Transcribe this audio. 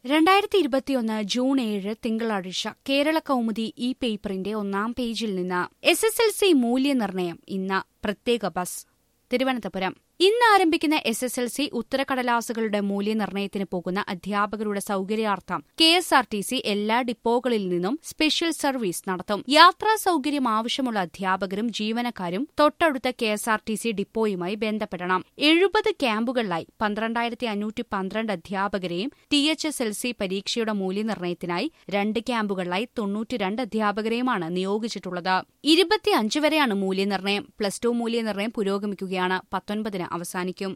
രണ്ടായിരത്തി ഇരുപത്തിയൊന്ന് ജൂൺ ഏഴ് തിങ്കളാഴ്ച കേരള കൗമുദി ഈ പേപ്പറിന്റെ ഒന്നാം പേജിൽ നിന്ന് എസ് എസ് എൽ സി മൂല്യനിർണ്ണയം ഇന്ന് പ്രത്യേക ബസ് തിരുവനന്തപുരം ഇന്ന് ആരംഭിക്കുന്ന എസ് എസ് എൽ സി ഉത്തരക്കടലാസുകളുടെ മൂല്യനിർണ്ണയത്തിന് പോകുന്ന അധ്യാപകരുടെ സൌകര്യാർത്ഥം K S R T C എല്ലാ ഡിപ്പോകളിൽ നിന്നും സ്പെഷ്യൽ സർവീസ് നടത്തും യാത്രാ സൌകര്യം ആവശ്യമുള്ള അധ്യാപകരും ജീവനക്കാരും തൊട്ടടുത്ത K S R T C ഡിപ്പോയുമായി ബന്ധപ്പെടണം എഴുപത് ക്യാമ്പുകളിലായി പന്ത്രണ്ടായിരത്തി അഞ്ഞൂറ്റി പന്ത്രണ്ട് അധ്യാപകരെയും T H S L C പരീക്ഷയുടെ മൂല്യനിർണ്ണയത്തിനായി രണ്ട് ക്യാമ്പുകളിലായി തൊണ്ണൂറ്റിരണ്ട് അധ്യാപകരെയുമാണ് നിയോഗിച്ചിട്ടുള്ളത് ഇരുപത്തിയഞ്ച് വരെയാണ് മൂല്യനിർണ്ണയം പ്ലസ് ടു മൂല്യനിർണ്ണയം പുരോഗമിക്കുകയാണ് പത്തൊൻപതിന് അവസാനിക്കും